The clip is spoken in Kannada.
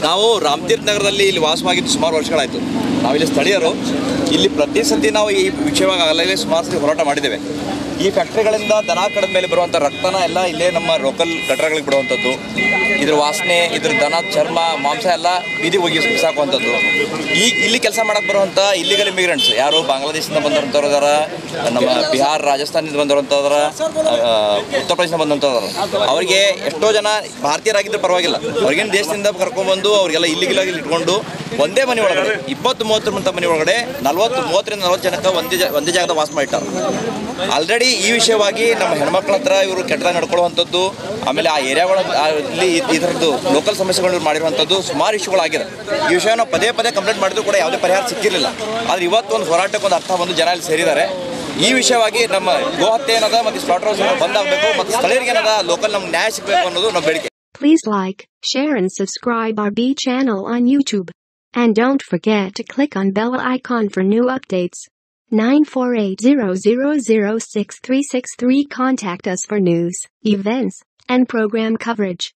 ನಾವು ರಾಮತೀರ್ಥ ನಗರದಲ್ಲಿ ಇಲ್ಲಿ ವಾಸವಾಗಿದ್ದು ಸುಮಾರು ವರ್ಷಗಳಾಯಿತು ನಾವಿಲ್ಲಿ ಸ್ಥಳೀಯರು ಇಲ್ಲಿ ಪ್ರತಿ ಸತಿ ನಾವು ಈ ವಿಷಯವಾಗಿ ಆಗಲೇ ಸುಮಾರು ಸತಿ ಹೋರಾಟ ಮಾಡಿದ್ದೇವೆ ಈ ಫ್ಯಾಕ್ಟ್ರಿಗಳಿಂದ ದನ ಕಡದ ಮೇಲೆ ಬರುವಂಥ ರಕ್ತನ ಎಲ್ಲ ಇಲ್ಲೇ ನಮ್ಮ ಲೋಕಲ್ ಗಟರಗಳಿಗೆ ಬಿಡುವಂಥದ್ದು ಇದ್ರ ವಾಸನೆ ಇದ್ರ ದನ ಚರ್ಮ ಮಾಂಸ ಎಲ್ಲ ಬೀದಿ ಹೋಗಿ ಬಿಸಾಕುವಂಥದ್ದು ಈಗ ಇಲ್ಲಿ ಕೆಲಸ ಮಾಡಕ್ಕೆ ಬರುವಂಥ ಇಲ್ಲಿಗಲ್ ಇಮಿಗ್ರೆಂಟ್ಸ್ ಯಾರು ಬಾಂಗ್ಲಾದೇಶದಿಂದ ಬಂದಿರೋಂಥವ್ರು ಅದಾರ ನಮ್ಮ ಬಿಹಾರ್ ರಾಜಸ್ಥಾನದಿಂದ ಬಂದಿರೋಂಥವ್ರ ಉತ್ತರ ಪ್ರದೇಶದಿಂದ ಬಂದಂಥವ್ರು ಅವರಿಗೆ ಎಷ್ಟೋ ಜನ ಭಾರತೀಯರಾಗಿದ್ದರೂ ಪರವಾಗಿಲ್ಲ ಅವ್ರಿಗೇನು ದೇಶದಿಂದ ಕರ್ಕೊಂಡ್ಬಂದು ಅವ್ರಿಗೆಲ್ಲ ಇಲ್ಲಿಗಿಲಾಗಿ ಇಟ್ಕೊಂಡು ಒಂದೇ ಮನೆ ಒಳಗಡೆ ಇಪ್ಪತ್ತು ಮೂವತ್ತರ ಮಂತ ಮನೆ ಒಳಗಡೆ ನಲ್ವತ್ತು ಮೂವತ್ತರಿಂದ ನಲ್ವತ್ತು ಜನಕ್ಕೆ ಒಂದೇ ಜಾ ಒಂದೇ ಜಾಗದ ವಾಸ ಮಾಡಿಟ್ಟಾರೆ ಆಲ್ರೆಡಿ ಈ ವಿಷಯವಾಗಿ ನಮ್ಮ ಹೆಣ್ಮಕ್ಳ ಹತ್ರ ಇವರು ಕೆಟ್ಟದಾಗ ನಡ್ಕೊಳ್ಳುವಂಥದ್ದು ಆಮೇಲೆ ಆ ಏರಿಯಾಗಳ ಇಲ್ಲಿ ಈ ಥರದ್ದು ಲೋಕಲ್ ಸಮಸ್ಯೆಗಳು ಮಾಡಿರುವಂಥದ್ದು ಸುಮಾರು ಇಶ್ಯೂಗಳಾಗಿದೆ ಈ ವಿಷಯ ನಾವು ಪದೇ ಪದೇ ಕಂಪ್ಲೇಂಟ್ ಮಾಡಿದ್ರು ಕೂಡ ಯಾವುದೇ ಪರಿಹಾರ ಸಿಕ್ಕಿರಲಿಲ್ಲ ಆದರೆ ಇವತ್ತು ಒಂದು ಹೋರಾಟಕ್ಕೆ ಒಂದು ಅರ್ಥ ಬಂದು ಜನ ಇಲ್ಲಿ ಸೇರಿದ್ದಾರೆ ಈ ವಿಷಯವಾಗಿ ನಮ್ಮ ಗೋಹತ್ಯೆ ಏನದ ಮತ್ತು ಸ್ಲಾಟರ್ ಹೌಸ್ ಬಂದಾಗಬೇಕು ಮತ್ತು ಸ್ಥಳೀಯರಿಗೆ ಏನದ ಲೋಕಲ್ ನಮ್ಗೆ ನ್ಯಾಯ ಸಿಗಬೇಕು ಅನ್ನೋದು ನಮ್ಮ ಬೇಡಿಕೆ Please like, share and subscribe our B channel on YouTube. And don't forget to click on bell icon for new updates. 94800063363 Contact us for news, events, and program coverage.